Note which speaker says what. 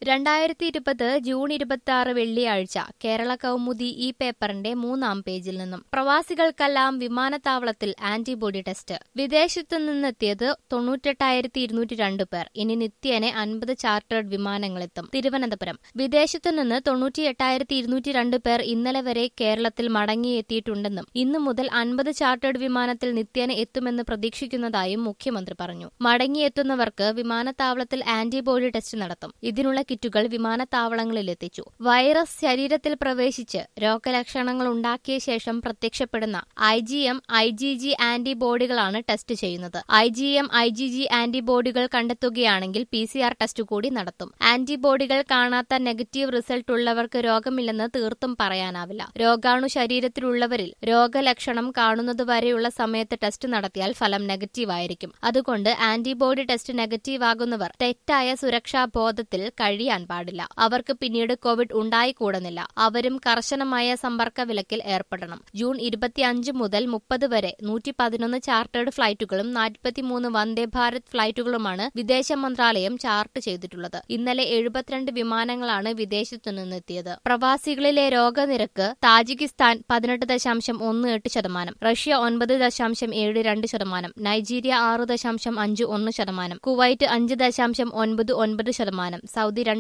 Speaker 1: രണ്ടായിരത്തി ഇരുപത് ജൂൺ ഇരുപത്തി ആറ് വെള്ളിയാഴ്ച കേരള കൗമുദി ഈ പേപ്പറിന്റെ മൂന്നാം പേജിൽ നിന്നും പ്രവാസികൾക്കെല്ലാം വിമാനത്താവളത്തിൽ ആന്റിബോഡി ടെസ്റ്റ് വിദേശത്തു നിന്നെത്തിയത് തൊണ്ണൂറ്റെട്ടായിരത്തി ഇരുന്നൂറ്റി രണ്ട് പേർ ഇനി നിത്യേന അൻപത് ചാർട്ടേഡ് വിമാനങ്ങളെത്തും തിരുവനന്തപുരം വിദേശത്തു നിന്ന് തൊണ്ണൂറ്റി എട്ടായിരത്തി ഇരുന്നൂറ്റി രണ്ട് പേർ ഇന്നലെ വരെ കേരളത്തിൽ മടങ്ങിയെത്തിയിട്ടുണ്ടെന്നും ഇന്നു മുതൽ അൻപത് ചാർട്ടേഡ് വിമാനത്തിൽ നിത്യേന എത്തുമെന്ന് പ്രതീക്ഷിക്കുന്നതായും മുഖ്യമന്ത്രി പറഞ്ഞു മടങ്ങിയെത്തുന്നവർക്ക് വിമാനത്താവളത്തിൽ ആന്റിബോഡി ടെസ്റ്റ് നടത്തും ഇതിനുള്ള കിറ്റുകൾ വിമാനത്താവളങ്ങളിൽ എത്തിച്ചു വൈറസ് ശരീരത്തിൽ പ്രവേശിച്ച് രോഗലക്ഷണങ്ങൾ ഉണ്ടാക്കിയ ശേഷം പ്രത്യക്ഷപ്പെടുന്ന I G M I G G ആന്റിബോഡികളാണ് ടെസ്റ്റ് ചെയ്യുന്നത് I G M I G G ആന്റിബോഡികൾ കണ്ടെത്തുകയാണെങ്കിൽ പി സി ആർ ടെസ്റ്റ് കൂടി നടത്തും ആന്റിബോഡികൾ കാണാത്ത നെഗറ്റീവ് റിസൾട്ട് ഉള്ളവർക്ക് രോഗമില്ലെന്ന് തീർത്തും പറയാനാവില്ല രോഗാണു ശരീരത്തിലുള്ളവരിൽ രോഗലക്ഷണം കാണുന്നതുവരെയുള്ള സമയത്ത് ടെസ്റ്റ് നടത്തിയാൽ ഫലം നെഗറ്റീവ് ആയിരിക്കും അതുകൊണ്ട് ആന്റിബോഡി ടെസ്റ്റ് നെഗറ്റീവ് ആകുന്നവർ തെറ്റായ സുരക്ഷാ ബോധത്തിൽ കഴിയാൻ പാടില്ല അവർക്ക് പിന്നീട് കോവിഡ് ഉണ്ടായിക്കൂടുന്നില്ല അവരും കർശനമായ സമ്പർക്ക വിലക്കിൽ ഏർപ്പെടണം ജൂൺ ഇരുപത്തിയഞ്ച് മുതൽ മുപ്പത് വരെ നൂറ്റി പതിനൊന്ന് ചാർട്ടേഡ് ഫ്ലൈറ്റുകളും നാൽപ്പത്തിമൂന്ന് വന്ദേ ഭാരത് ഫ്ലൈറ്റുകളുമാണ് വിദേശ മന്ത്രാലയം ചാർട്ട് ചെയ്തിട്ടുള്ളത് ഇന്നലെ എഴുപത്തിരണ്ട് വിമാനങ്ങളാണ് വിദേശത്തു നിന്നെത്തിയത് പ്രവാസികളിലെ രോഗനിരക്ക് താജിക്കിസ്ഥാൻ പതിനെട്ട് ദശാംശം ഒന്ന് എട്ട് ശതമാനം റഷ്യ ഒൻപത് ദശാംശം ഏഴ് രണ്ട് ശതമാനം നൈജീരിയ ആറ് ദശാംശം അഞ്ച് ഒന്ന് ശതമാനം കുവൈറ്റ് അഞ്ച് ദശാംശം ഒൻപത് ഒൻപത് ശതമാനം സൗദി രണ്ട്